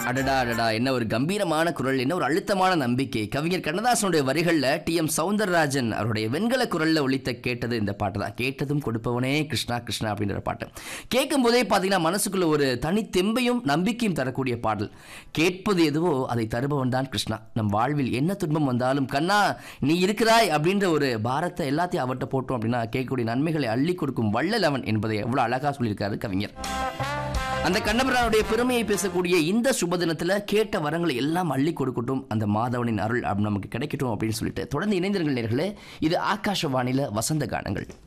அடடா அடடா என்ன ஒரு கம்பீரமான குரல் என்ன ஒரு அழுத்தமான நம்பிக்கை கவிஞர் கண்ணதாசனுடைய வரிகளில் டி எம் சவுந்தரராஜன் அவருடைய வெண்கல குரல்ல ஒலித்த கேட்டது இந்த பாட்டு தான் கேட்டதும் கொடுப்பவனே கிருஷ்ணா கிருஷ்ணா அப்படின்ற பாட்டு கேட்கும் போதே பார்த்தீங்கன்னா மனசுக்குள்ள ஒரு தனி தெம்பையும் நம்பிக்கையும் தரக்கூடிய பாடல் கேட்பது எதுவோ அதை தருபவன் தான் கிருஷ்ணா நம் வாழ்வில் என்ன துன்பம் வந்தாலும் கண்ணா நீ இருக்கிறாய் அப்படின்ற ஒரு பாரத்தை எல்லாத்தையும் அவர்கிட்ட போட்டோம் அப்படின்னா கேட்கக்கூடிய நன்மைகளை அள்ளி கொடுக்கும் வள்ளல் அவன் என்பதை எவ்வளவு அழகா சொல்லியிருக்காரு கவிஞர் அந்த கண்ணபிரானுடைய பெருமையை பேசக்கூடிய இந்த சுப தினத்துல கேட்ட வரங்களை எல்லாம் அள்ளி கொடுக்கட்டும் அந்த மாதவனின் அருள் அப்படி நமக்கு கிடைக்கட்டும் அப்படின்னு சொல்லிட்டு தொடர்ந்து இணைந்திருங்கள் நேர்களே இது ஆகாஷவாணியில வசந்த கானங்கள்